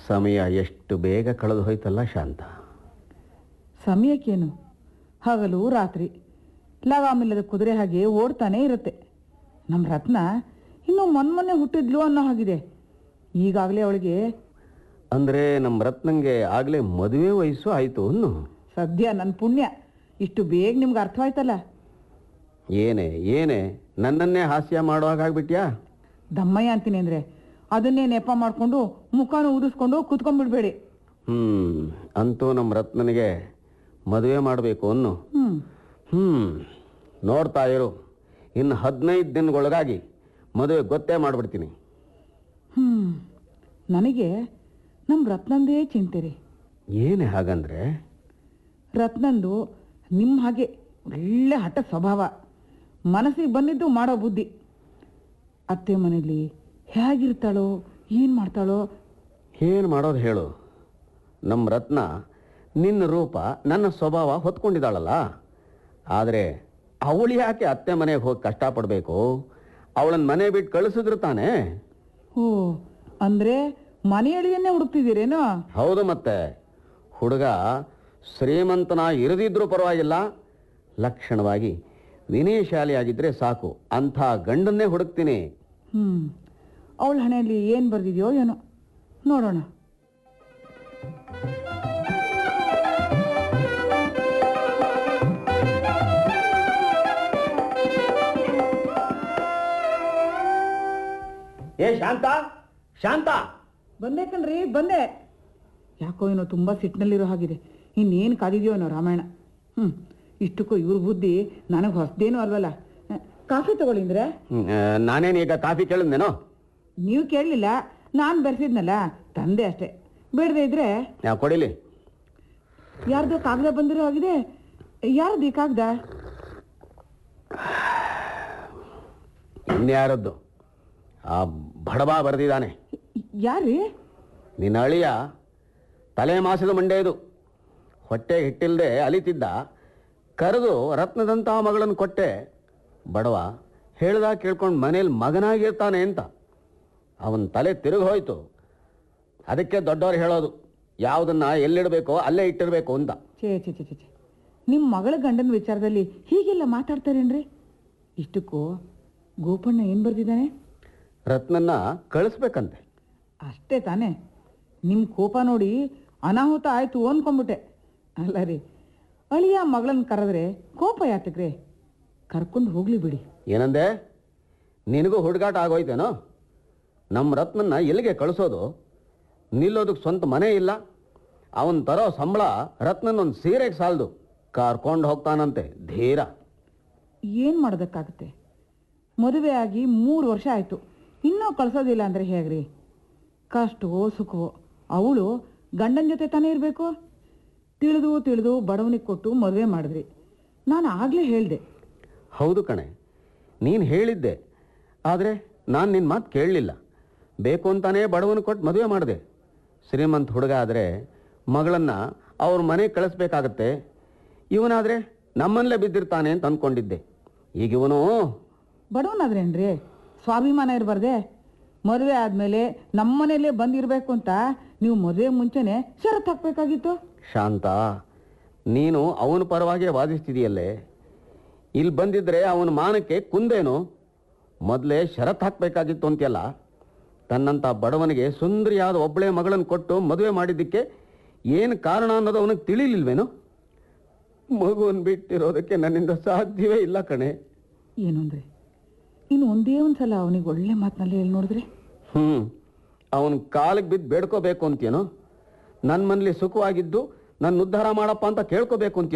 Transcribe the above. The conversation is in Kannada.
ಸಮಯ ಎಷ್ಟು ಬೇಗ ಕಳೆದು ಹೋಯ್ತಲ್ಲ ಶಾಂತ ಸಮಯಕ್ಕೇನು ಹಗಲು ರಾತ್ರಿ ಲಗಾಮಿಲ್ಲದ ಕುದುರೆ ಹಾಗೆ ಓಡ್ತಾನೆ ಇರುತ್ತೆ ನಮ್ಮ ರತ್ನ ಇನ್ನೂ ಮೊನ್ನೆ ಹುಟ್ಟಿದ್ಲು ಅನ್ನೋ ಹಾಗಿದೆ ಈಗಾಗಲೇ ಅವಳಿಗೆ ಅಂದರೆ ನಮ್ಮ ರತ್ನಂಗೆ ಆಗಲೇ ಮದುವೆ ವಯಸ್ಸು ಆಯಿತು ಅನ್ನು ಸದ್ಯ ನನ್ನ ಪುಣ್ಯ ಇಷ್ಟು ಬೇಗ ನಿಮ್ಗೆ ಅರ್ಥವಾಯ್ತಲ್ಲ ಏನೇ ಏನೇ ನನ್ನನ್ನೇ ಹಾಸ್ಯ ಮಾಡೋ ಹಾಗಾಗ್ಬಿಟ್ಯಾ ದಮ್ಮಯ್ಯ ಅಂತೀನಿ ಅಂದರೆ ಅದನ್ನೇ ನೆಪ ಮಾಡಿಕೊಂಡು ಮುಖಾನು ಊದಿಸ್ಕೊಂಡು ಕೂತ್ಕೊಂಡ್ಬಿಡ್ಬೇಡಿ ಹ್ಞೂ ಅಂತೂ ನಮ್ಮ ರತ್ನನಿಗೆ ಮದುವೆ ಮಾಡಬೇಕು ಅನ್ನು ಹ್ಞೂ ಹ್ಞೂ ನೋಡ್ತಾ ಇರು ಇನ್ನು ಹದಿನೈದು ದಿನಗೊಳಗಾಗಿ ಮದುವೆ ಗೊತ್ತೇ ಮಾಡಿಬಿಡ್ತೀನಿ ಹ್ಞೂ ನನಗೆ ನಮ್ಮ ರತ್ನಂದೇ ಚಿಂತೆ ರೀ ಏನೇ ಹಾಗಂದ್ರೆ ರತ್ನಂದು ನಿಮ್ಮ ಹಾಗೆ ಒಳ್ಳೆ ಹಠ ಸ್ವಭಾವ ಮನಸ್ಸಿಗೆ ಬಂದಿದ್ದು ಮಾಡೋ ಬುದ್ಧಿ ಅತ್ತೆ ಮನೇಲಿ ಹೇಗಿರ್ತಾಳೋ ಏನು ಮಾಡ್ತಾಳೋ ಏನು ಮಾಡೋದು ಹೇಳು ನಮ್ಮ ರತ್ನ ನಿನ್ನ ರೂಪ ನನ್ನ ಸ್ವಭಾವ ಹೊತ್ಕೊಂಡಿದ್ದಾಳಲ್ಲ ಆದರೆ ಅವಳು ಯಾಕೆ ಅತ್ತೆ ಮನೆಗೆ ಹೋಗಿ ಕಷ್ಟಪಡಬೇಕು ಅವಳನ್ನ ಮನೆ ಬಿಟ್ಟು ಕಳಿಸಿದ್ರು ತಾನೇ ಓ ಅಂದರೆ ಮನೆಯಳಿಯನ್ನೇ ಹುಡುಕ್ತಿದ್ದೀರೇನೋ ಹೌದು ಮತ್ತೆ ಹುಡುಗ ಶ್ರೀಮಂತನ ಇರದಿದ್ರೂ ಪರವಾಗಿಲ್ಲ ಲಕ್ಷಣವಾಗಿ ವಿನಯಶಾಲಿಯಾಗಿದ್ದರೆ ಸಾಕು ಅಂಥ ಗಂಡನ್ನೇ ಹುಡುಕ್ತೀನಿ ಹ್ಞೂ ಅವಳ ಹಣೆಯಲ್ಲಿ ಏನು ಬರ್ದಿದೆಯೋ ಏನೋ ನೋಡೋಣ ಏ ಶಾಂತ ಶಾಂತ ಬಂದೆ ಕಣ್ರಿ ಬಂದೆ ಯಾಕೋ ಏನೋ ತುಂಬ ಸಿಟ್ಟಿನಲ್ಲಿರೋ ಹಾಗಿದೆ ಇನ್ನೇನು ಕಾದಿದೆಯೋ ಏನೋ ರಾಮಾಯಣ ಹ್ಞೂ ಇಷ್ಟಕ್ಕೂ ಇವ್ರ ಬುದ್ಧಿ ನನಗೆ ಹೊಸದೇನೂ ಅಲ್ವಲ್ಲ ಅಹ್, ಕಾಫಿ ತಗೊಳ್ಳಿಂದ್ರೆ ಹ್ಮ್, ಆ, ನಾನೇನೀಗ ಕಾಫಿ ಕೇಳಿದ್ನೇನೋ ನೀವು ಕೇಳಲಿಲ್ಲ ನಾನು ಬೆರೆಸಿದ್ನಲ್ಲ ತಂದೆ ಅಷ್ಟೇ ಬೇಡದೆ ಇದ್ರೆ ನಾ ಕೊಡಿಲಿ ಯಾರ್ದೋ ಕಾಗದ ಬಂದಿರೋ ಆಗಿದೆ ಯಾರ್ದು ಈ ಕಾಗದ ಇನ್ಯಾರದ್ದು ಆ ಬಡವ ಬರೆದಿದ್ದಾನೆ ಯಾರ್ರೀ ನಿನ್ನ ಅಳಿಯ ತಲೆ ಮಾಸದ ಮಂಡೆ ಇದು ಹೊಟ್ಟೆ ಹಿಟ್ಟಿಲ್ದೆ ಅಲಿತಿದ್ದ ಕರೆದು ರತ್ನದಂತಹ ಮಗಳನ್ನು ಕೊಟ್ಟೆ ಬಡವ ಹೇಳ್ದಾಗ ಕೇಳ್ಕೊಂಡು ಮನೇಲಿ ಮಗನಾಗಿರ್ತಾನೆ ಅಂತ ಅವನ ತಲೆ ತಿರುಗಿ ಹೋಯ್ತು ಅದಕ್ಕೆ ದೊಡ್ಡವ್ರು ಹೇಳೋದು ಯಾವುದನ್ನ ಎಲ್ಲಿಡಬೇಕೋ ಅಲ್ಲೇ ಇಟ್ಟಿರಬೇಕು ಅಂತ ಛೇ ಛೇ ಛೇ ಛೇ ಛೇ ನಿಮ್ಮ ಮಗಳ ಗಂಡನ ವಿಚಾರದಲ್ಲಿ ಹೀಗೆಲ್ಲ ಮಾತಾಡ್ತಾರೇನ್ರಿ ಇಷ್ಟಕ್ಕೂ ಗೋಪಣ್ಣ ಏನು ಬರ್ದಿದ್ದಾನೆ ರತ್ನನ್ನ ಕಳಿಸ್ಬೇಕಂತೆ ಅಷ್ಟೇ ತಾನೇ ನಿಮ್ಮ ಕೋಪ ನೋಡಿ ಅನಾಹುತ ಆಯ್ತು ಅನ್ಕೊಂಬಿಟ್ಟೆ ಅಲ್ಲ ರೀ ಅಳಿಯ ಮಗಳನ್ನ ಕರೆದ್ರೆ ಕೋಪ ಯಾತಕ್ರೆ ಕರ್ಕೊಂಡು ಹೋಗ್ಲಿ ಬಿಡಿ ಏನಂದೆ ನಿನಗೂ ಹುಡುಗಾಟ ಆಗೋಯ್ತೇನೋ ನಮ್ಮ ರತ್ನನ್ನ ಎಲ್ಲಿಗೆ ಕಳಿಸೋದು ನಿಲ್ಲೋದಕ್ಕೆ ಸ್ವಂತ ಮನೆ ಇಲ್ಲ ಅವನ್ ತರೋ ಸಂಬಳ ರತ್ನನ್ನೊಂದು ಸೀರೆಗೆ ಸಾಲದು ಕರ್ಕೊಂಡು ಹೋಗ್ತಾನಂತೆ ಧೀರ ಏನು ಮಾಡೋದಕ್ಕಾಗುತ್ತೆ ಮದುವೆ ಆಗಿ ಮೂರು ವರ್ಷ ಆಯಿತು ಇನ್ನೂ ಕಳ್ಸೋದಿಲ್ಲ ಅಂದರೆ ಹೇಗ್ರಿ ಕಷ್ಟವೋ ಸುಖವೋ ಅವಳು ಗಂಡನ ಜೊತೆ ತಾನೇ ಇರಬೇಕು ತಿಳಿದು ತಿಳಿದು ಬಡವನಿಗೆ ಕೊಟ್ಟು ಮದುವೆ ಮಾಡಿದ್ರಿ ನಾನು ಆಗಲೇ ಹೇಳಿದೆ ಹೌದು ಕಣೆ ನೀನು ಹೇಳಿದ್ದೆ ಆದರೆ ನಾನು ನಿನ್ನ ಮಾತು ಕೇಳಲಿಲ್ಲ ಬೇಕು ಅಂತಾನೇ ಬಡವನ ಕೊಟ್ಟು ಮದುವೆ ಮಾಡಿದೆ ಶ್ರೀಮಂತ ಹುಡುಗ ಆದರೆ ಮಗಳನ್ನ ಅವ್ರ ಮನೆಗೆ ಕಳಿಸ್ಬೇಕಾಗತ್ತೆ ಇವನಾದರೆ ನಮ್ಮಲ್ಲೇ ಬಿದ್ದಿರ್ತಾನೆ ಅಂತ ಅಂದ್ಕೊಂಡಿದ್ದೆ ಈಗ ಇವನು ಬಡವನಾದ್ರೇನ್ರಿ ಸ್ವಾಭಿಮಾನ ಇರಬಾರ್ದೆ ಮದುವೆ ಆದಮೇಲೆ ನಮ್ಮನೇಲೇ ಬಂದಿರಬೇಕು ಅಂತ ನೀವು ಮದುವೆ ಮುಂಚೆನೆ ಷರತ್ತು ಹಾಕಬೇಕಾಗಿತ್ತು ಶಾಂತ ನೀನು ಅವನ ಪರವಾಗಿ ವಾದಿಸ್ತಿದೆಯಲ್ಲೇ ಇಲ್ಲಿ ಬಂದಿದ್ರೆ ಅವನ ಮಾನಕ್ಕೆ ಕುಂದೇನು ಮೊದಲೇ ಷರತ್ ಹಾಕಬೇಕಾಗಿತ್ತು ಅಂತೆಲ್ಲ ತನ್ನಂಥ ಬಡವನಿಗೆ ಸುಂದರಿಯಾದ ಒಬ್ಬಳೇ ಮಗಳನ್ನು ಕೊಟ್ಟು ಮದುವೆ ಮಾಡಿದ್ದಕ್ಕೆ ಏನು ಕಾರಣ ಅನ್ನೋದು ಅವನಿಗೆ ತಿಳಿಲಿಲ್ವೇನು ಮಗುವನ್ನು ಬಿಟ್ಟಿರೋದಕ್ಕೆ ನನ್ನಿಂದ ಸಾಧ್ಯವೇ ಇಲ್ಲ ಕಣೆ ಏನು ಅಂದರೆ ಇನ್ನು ಒಂದೇ ಒಂದು ಸಲ ಅವನಿಗೆ ಒಳ್ಳೆ ಮಾತಿನಲ್ಲಿ ಹೇಳಿ ನೋಡಿದ್ರೆ ಹ್ಞೂ ಅವನ ಕಾಲಿಗೆ ಬಿದ್ದು ಬೇಡ್ಕೋಬೇಕು ಅಂತೇನೋ ನನ್ನ ಮನೇಲಿ ಸುಖವಾಗಿದ್ದು ನನ್ನ ಉದ್ಧಾರ ಮಾಡಪ್ಪ ಅಂತ ಕೇಳ್ಕೋಬೇಕು ಅಂತ